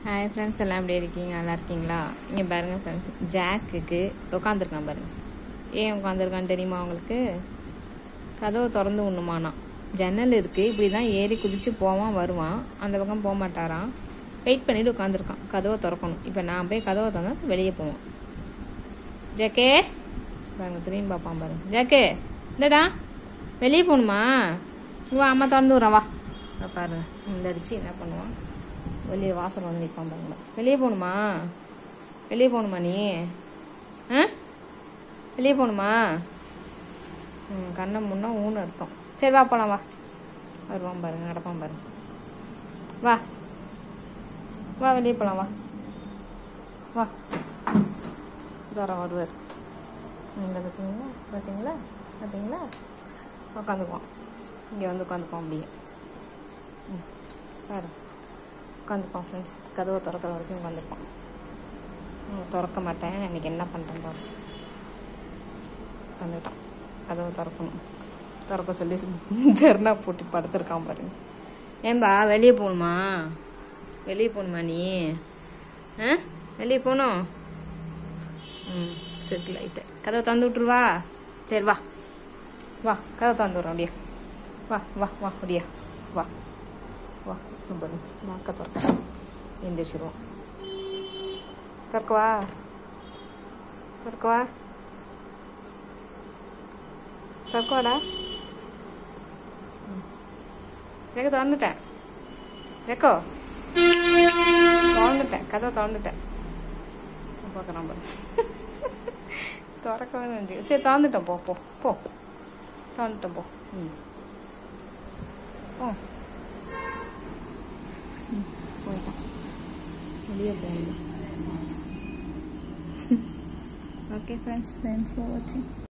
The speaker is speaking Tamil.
ஹாய் ஃப்ரெண்ட்ஸ் எல்லாம் எப்படி இருக்கீங்க நல்லா இருக்கீங்களா இங்கே பாருங்கள் ஃப்ரெண்ட்ஸ் ஜாக்குக்கு உட்காந்துருக்கான் பாருங்க ஏன் உட்காந்துருக்கான்னு தெரியுமா உங்களுக்கு கதவை திறந்து விடணுமானா ஜன்னல் இருக்குது இப்படி தான் ஏறி குதித்து போவான் வருவான் அந்த பக்கம் போக மாட்டாராம் வெயிட் பண்ணிட்டு உட்காந்துருக்கான் கதவை திறக்கணும் இப்போ நான் போய் கதவை திறந்தா வெளியே போவோம் ஜாக்கே பாருங்க திரும்பி பார்ப்பான் பாருங்க ஜாக்கே இந்தடா வெளியே போகணுமா வா அம்மா திறந்து விட்றேன் வா இங்க பாருங்க இந்த அடிச்சு என்ன பண்ணுவான் வெளியே வாசல் வந்து நிற்பான் பாருங்க வெளியே போகணுமா வெளியே போகணுமா நீ ஆ வெளியே போகணுமா ம் கண்ணை முன்னா ஊன்னு அர்த்தம் சரி வா போகலாம் வா வருவான் பாருங்க நடப்பான் பாருங்க வா வா வெளியே போகலாம் வா வா தரம் வருவார் இந்த பார்த்தீங்களா பார்த்தீங்களா பார்த்தீங்களா உட்காந்துக்குவான் இங்கே வந்து உட்காந்துக்குவான் அப்படியே ம் பாரு உட்காந்துப்பான் ஃப்ரெண்ட்ஸ் கதவை திறக்கிற வரைக்கும் உட்காந்துப்பான் ம், திறக்க மாட்டேன் இன்னைக்கு என்ன பண்ணுறேன் பாரு உட்காந்துக்கிட்டான் கதவை திறக்கணும் திறக்க சொல்லி தெருனா போட்டு படுத்துருக்கான் பாருங்க ஏன்பா வெளியே போகணுமா வெளியே போகணுமா நீ ஆ வெளியே போகணும் ம் சரி லைட்டு கதவை திறந்து விட்ருவா சரி வா வா கதவை திறந்து விட்றேன் அப்படியே வா வா வா அப்படியே வா வா இங்க பாரு நாக்க திறக்க எந்திரிச்சிருவோம் திறக்கவா திறக்கவா திறக்கவாடா ஜெக திறந்துட்டேன் ஜெக்கோ திறந்துட்டேன் கதவை திறந்துட்டேன் பார்க்குறான் பாரு திறக்கவே நன்றி சரி திறந்துட்டேன் போ போ போ திறந்துட்டேன் போ ம் போ ம், போயிட்டான் வெளியே போகணும் ஓகே ஃப்ரெண்ட்ஸ் தேங்க்ஸ் ஃபார் வாட்சிங்